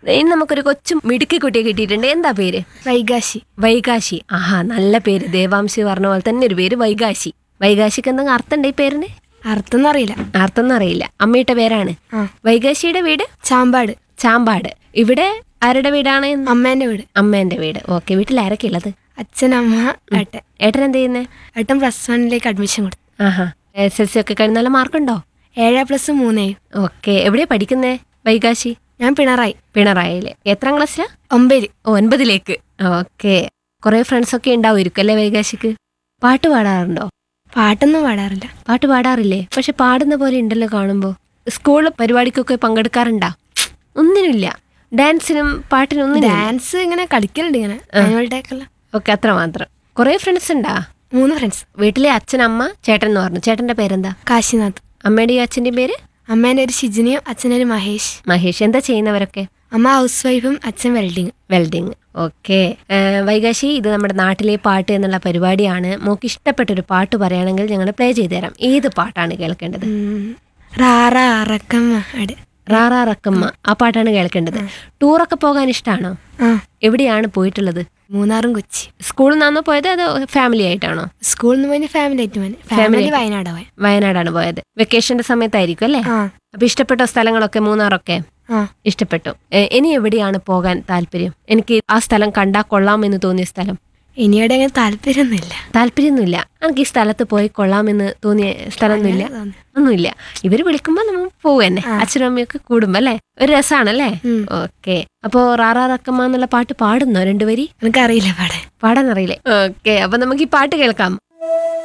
ഇനി നമുക്കൊരു കൊച്ചു മിടുക്കി കുട്ടിയെ കിട്ടിയിട്ടുണ്ട് എന്താ പേര് വൈകാശി വൈകാശി ആഹാ നല്ല പേര് ദേവാംശി പറഞ്ഞ പോലെ തന്നെ ഒരു പേര് വൈകാശി വൈകാശിക്ക് എന്തെങ്കിലും അർത്ഥമുണ്ട് ഈ പേരിന് അർത്ഥം അറിയില്ല അർത്ഥം ഒന്നും അറിയില്ല അമ്മയുടെ പേരാണ് ആ വൈകാശിയുടെ വീട് ചാമ്പാട് ചാമ്പാട് ഇവിടെ ആരുടെ വീടാണ് അമ്മേന്റെ വീട് അമ്മേന്റെ വീട് ഓക്കെ വീട്ടിൽ ആരൊക്കെ ഉള്ളത് അച്ഛൻ അമ്മ ഏട്ടൻ ഏട്ടൻ എന്ത് ചെയ്യുന്നേ ഏട്ടൻ പ്ലസ് വണ്ണിലേക്ക് അഡ്മിഷൻ കൊടുത്തു ആഹാ എസ് എൽ സി ഒക്കെ കഴിഞ്ഞ് നല്ല മാർക്കുണ്ടോ ഏഴ് പ്ലസ് മൂന്നേ ഓക്കെ എവിടെയാ പഠിക്കുന്നേ വൈകാശി ഞാൻ പിണറായി പിണറായില് എത്രാം ക്ലാസ്സിലാ ഒമ്പതില് ഒൻപതിലേക്ക് ഓക്കെ കുറെ ഫ്രണ്ട്സ് ഒക്കെ ഉണ്ടാവുമായിരിക്കും അല്ലേ വൈകാശിക്ക് പാട്ട് പാടാറുണ്ടോ പാട്ടൊന്നും പാടാറില്ല പാട്ട് പാടാറില്ലേ പക്ഷെ പാടുന്ന പോലെ ഉണ്ടല്ലോ കാണുമ്പോൾ സ്കൂൾ പരിപാടിക്കൊക്കെ പങ്കെടുക്കാറുണ്ടാ ഒന്നിനുമില്ല ഡാൻസിനും പാട്ടിനും ഒന്നിനും ഡാൻസ് ഇങ്ങനെ കളിക്കലുണ്ട് ഇങ്ങനെ ആനുവൽ ഡേ ഒക്കെ ഓക്കെ അത്ര മാത്രം കുറെ ഫ്രണ്ട്സ് ഉണ്ടാ മൂന്ന് ഫ്രണ്ട്സ് വീട്ടിലെ അച്ഛൻ അമ്മ ചേട്ടൻ എന്ന് പറഞ്ഞു ചേട്ടന്റെ പേരെന്താ കാശിനാഥ് അമ്മയുടെയും അച്ഛന്റെയും പേര് അമ്മേന്റെ ഒരു ഷിജിനിയും അച്ഛൻ്റെ ഒരു മഹേഷ് മഹേഷ് എന്താ ചെയ്യുന്നവരൊക്കെ അമ്മ ഹൗസ് വൈഫും അച്ഛൻ വെൽഡിങ് വെൽഡിങ് ഓക്കെ വൈകാശി ഇത് നമ്മുടെ നാട്ടിലെ പാട്ട് എന്നുള്ള പരിപാടിയാണ് മോക്ക് ഇഷ്ടപ്പെട്ടൊരു പാട്ട് പറയുകയാണെങ്കിൽ ഞങ്ങൾ പ്ലേ ചെയ്തു തരാം ഏത് പാട്ടാണ് കേൾക്കേണ്ടത് റാറ അറക്കമ്മ അട് റാറാ റക്കമ്മ ആ പാട്ടാണ് കേൾക്കേണ്ടത് ടൂറൊക്കെ പോകാൻ ഇഷ്ടമാണോ ആ എവിടെയാണ് പോയിട്ടുള്ളത് മൂന്നാറും കൊച്ചി സ്കൂളിൽ നിന്നാണോ പോയത് അതോ ഫാമിലി ആയിട്ടാണോ സ്കൂളിൽ നിന്ന് പോയി ഫാമിലി ആയിട്ട് പോയി ഫാമിലി വയനാട് പോയി വയനാടാണ് പോയത് വെക്കേഷന്റെ സമയത്തായിരിക്കും അല്ലേ ആ അപ്പൊ ഇഷ്ടപ്പെട്ട സ്ഥലങ്ങളൊക്കെ മൂന്നാറൊക്കെ ആ ഇഷ്ടപ്പെട്ടു ഏ, ഇനി എവിടെയാണ് പോകാൻ താല്പര്യം എനിക്ക് ആ സ്ഥലം കണ്ടാ കൊള്ളാമെന്ന് തോന്നിയ സ്ഥലം ഇനിയുടെ അങ്ങനെ താല്പര്യമൊന്നുമില്ല താല്പര്യമൊന്നുമില്ല എനിക്ക് ഈ സ്ഥലത്ത് പോയി കൊള്ളാമെന്ന് തോന്നിയ സ്ഥലമൊന്നുമില്ല തോന്നി. ഒന്നുമില്ല ഇവര് വിളിക്കുമ്പോ നമ്മൾ പോവും തന്നെ അച്ഛനും അമ്മയൊക്കെ കൂടുമ്പോ അല്ലേ ഒരു രസാണല്ലേ ഉം. ഓക്കെ അപ്പോ റാറാ റക്കമ്മ എന്നുള്ള പാട്ട് പാടുന്നോ രണ്ടുപേരി എനിക്കറിയില്ല പാടാൻ പാടാൻ അറിയില്ലേ ഓക്കെ അപ്പൊ നമുക്ക് ഈ പാട്ട് കേൾക്കാം